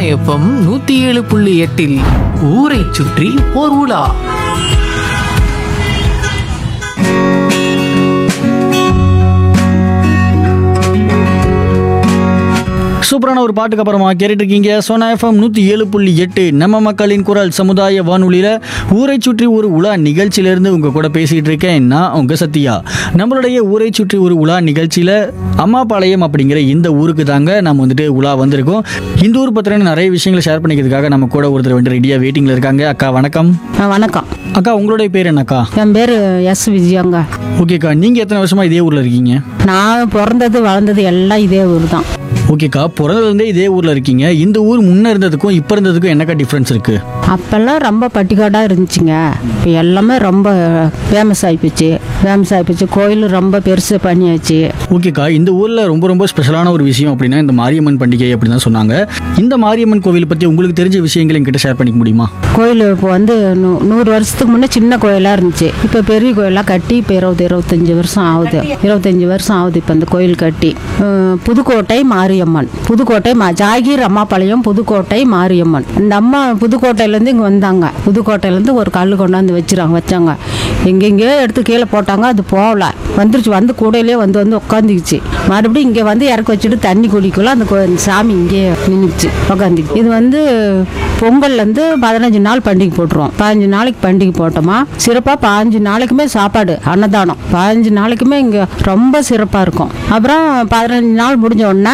FM நூத்தி ஏழு புள்ளி எட்டில் ஊரை சுற்றி ஓர் உலா சூப்பரான ஒரு பாட்டுக்கு அப்புறமா கேட்டுட்டு இருக்கீங்க சோனா எஃப்எம் நூற்றி ஏழு புள்ளி எட்டு நம்ம மக்களின் குரல் சமுதாய வானொலியில் ஊரை சுற்றி ஒரு உலா நிகழ்ச்சியிலேருந்து உங்கள் கூட பேசிகிட்டு இருக்கேன் நான் உங்கள் சத்யா நம்மளுடைய ஊரை சுற்றி ஒரு உலா நிகழ்ச்சியில் அம்மாபாளையம் அப்படிங்கிற இந்த ஊருக்கு தாங்க நம்ம வந்துட்டு உலா வந்திருக்கோம் இந்த ஊர் பற்றின நிறைய விஷயங்களை ஷேர் பண்ணிக்கிறதுக்காக நம்ம கூட ஒருத்தர் வந்து ரெடியாக வெயிட்டிங்கில் இருக்காங்க அக்கா வணக்கம் ஆ, வணக்கம் அக்கா உங்களுடைய பேர் என்னக்கா என் பேர் எஸ் விஜயங்க ஓகேக்கா நீங்கள் எத்தனை வருஷமாக இதே ஊரில் இருக்கீங்க நான் பிறந்தது வளர்ந்தது எல்லாம் இதே ஊர் தான் ஓகேக்கா பிறந்ததுலேருந்தே இதே ஊரில் இருக்கீங்க இந்த ஊர் முன்னே இருந்ததுக்கும் இப்போ இருந்ததுக்கும் என்னக்கா டிஃப்ரென்ஸ் இருக்குது அப்போல்லாம் ரொம்ப பட்டிக்காடாக இருந்துச்சுங்க இப்போ எல்லாமே ரொம்ப ஃபேமஸ் ஆகிப்போச்சு ஃபேமஸ் ஆகிப்போச்சு கோயில் ரொம்ப பெருசு பண்ணியாச்சு ஓகேக்கா இந்த ஊரில் ரொம்ப ரொம்ப ஸ்பெஷலான ஒரு விஷயம் அப்படின்னா இந்த மாரியம்மன் பண்டிகை அப்படின்னு தான் சொன்னாங்க இந்த மாரியம்மன் கோவில் பற்றி உங்களுக்கு தெரிஞ்ச விஷயங்களை என்கிட்ட ஷேர் பண்ணிக்க முடியுமா கோயில் இப்போ வந்து நூ- நூறு வருஷத்துக்கு முன்னே சின்ன கோயிலாக இருந்துச்சு இப்போ பெரிய கோயிலாக கட்டி இப்போ இருபது இருபத்தஞ்சி வருஷம் ஆகுது இருபத்தஞ்சி வருஷம் ஆகுது இப்போ அந்த கோயில் கட்டி அஹ், புதுக்கோட்டை மாரியம்மன் புதுக்கோட்டை மா ஜாகீர் அம்மாபாளையம் புதுக்கோட்டை மாரியம்மன் இந்த அம்மா புதுக்கோட்டையிலேருந்து இங்கே வந்தாங்க புதுக்கோட்டையிலேருந்து ஒரு கல் கொண்டாந்து வச்சுறாங்க வச்சாங்க எங்கெங்கேயோ எடுத்து கீழே போட்டாங்க அது போகல வந்துருச்சு வந்து கூடையிலே வந்து வந்து உட்காந்துக்குச்சு மறுபடியும் இங்கே வந்து இறக்கி வச்சுட்டு தண்ணி குடிக்கல அந்த கோ- அந்த சாமி இங்கே நின்றுச்சு உட்காந்துக்கு இது வந்து பொங்கல்லேருந்து பதினஞ்சு நாள் பண்டிகை போட்டுருவோம் பதினஞ்சு நாளைக்கு பண்டிகை போட்டோமா சிறப்பாக பதினஞ்சு நாளைக்குமே சாப்பாடு அன்னதானம் பதினஞ்சு நாளைக்குமே இங்கே ரொம்ப சிறப்பாக இருக்கும் அப்புறம் பதினஞ்சு நாள் முடிஞ்ச உடனே